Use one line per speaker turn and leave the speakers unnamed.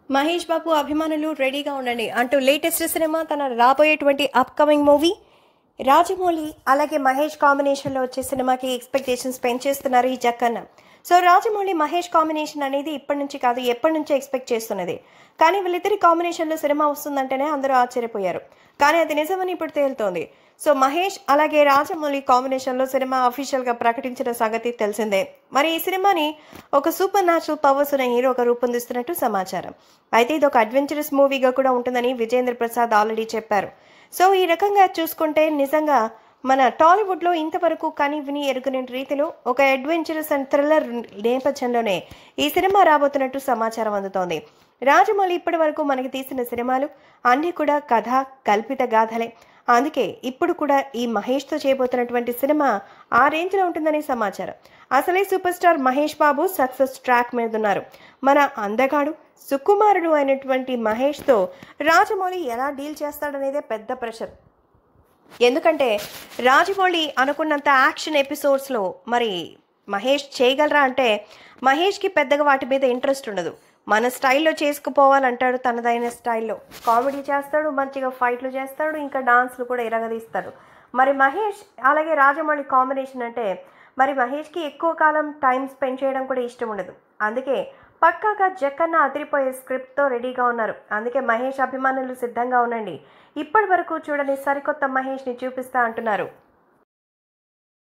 మహేష్ బాబు అభిమానులు రెడీగా ఉండండి అంటూ లేటెస్ట్ సినిమా తన రాబోయేటువంటి అప్కమింగ్ మూవీ రాజమౌళి అలాగే మహేష్ కాంబినేషన్లో వచ్చే సినిమాకి ఎక్స్పెక్టేషన్స్ పెంచేస్తున్నారు ఈ జక్కన్న సో రాజమౌళి మహేష్ కాంబినేషన్ అనేది ఇప్పటి నుంచి కాదు ఎప్పటి నుంచో ఎక్స్పెక్ట్ చేస్తున్నది కానీ వీళ్ళిద్దరి కాంబినేషన్లో సినిమా వస్తుందంటేనే అందరూ ఆశ్చర్యపోయారు కానీ అది నిజమని ఇప్పుడు తేలుతోంది సో మహేష్ అలాగే రాజమౌళి కాంబినేషన్లో సినిమా అఫీషియల్గా ప్రకటించిన సంగతి తెలిసిందే మరి ఈ సినిమాని ఒక సూపర్ న్యాచురల్ పవర్స్ ఉన్న హీరోగా రూపొందిస్తున్నట్టు సమాచారం అయితే ఇది ఒక అడ్వెంచరస్ మూవీగా కూడా ఉంటుందని విజేంద్ర ప్రసాద్ ఆల్రెడీ చెప్పారు సో ఈ రకంగా చూసుకుంటే నిజంగా మన టాలీవుడ్లో ఇంతవరకు కని విని ఎరుగని రీతిలో ఒక అడ్వెంచరస్ అండ్ థ్రిల్లర్ నేపథ్యంలోనే ఈ సినిమా రాబోతున్నట్టు సమాచారం అందుతోంది రాజమౌళి ఇప్పటి వరకు మనకి తీసిన సినిమాలు అన్నీ కూడా కథ కల్పిత గాథలే అందుకే ఇప్పుడు కూడా ఈ మహేష్తో చేయబోతున్నటువంటి సినిమా ఆ రేంజ్లో ఉంటుందని సమాచారం అసలే super star Mahesh Babu success track మీద ఉన్నారు మన అందగాడు సుకుమారుడు అయినటువంటి మహేష్తో రాజమౌళి ఎలా డీల్ చేస్తాడనేదే పెద్ద ప్రెషర్ ఎందుకంటే రాజమౌళి అనుకున్నంత యాక్షన్ ఎపిసోడ్స్లో మరి మహేష్ చేయగలరా అంటే మహేష్కి పెద్దగా వాటి మీద ఇంట్రెస్ట్ ఉండదు మన స్టైల్లో చేసుకుపోవాలంటాడు తనదైన స్టైల్లో కామెడీ చేస్తాడు మంచిగా ఫైట్లు చేస్తాడు ఇంకా డాన్స్లు కూడా ఇరగదీస్తాడు మరి మహేష్ అలాగే రాజమౌళి కాంబినేషన్ అంటే మరి మహేష్కి ఎక్కువ కాలం టైం స్పెండ్ చేయడం కూడా ఇష్టం ఉండదు అందుకే పక్కాగా జక్కన్న అదిరిపోయే స్క్రిప్ట్తో రెడీగా ఉన్నారు అందుకే మహేష్ అభిమానులు సిద్ధంగా ఉండండి ఇప్పటి వరకు చూడని సరికొత్త మహేష్ని చూపిస్తా అంటున్నారు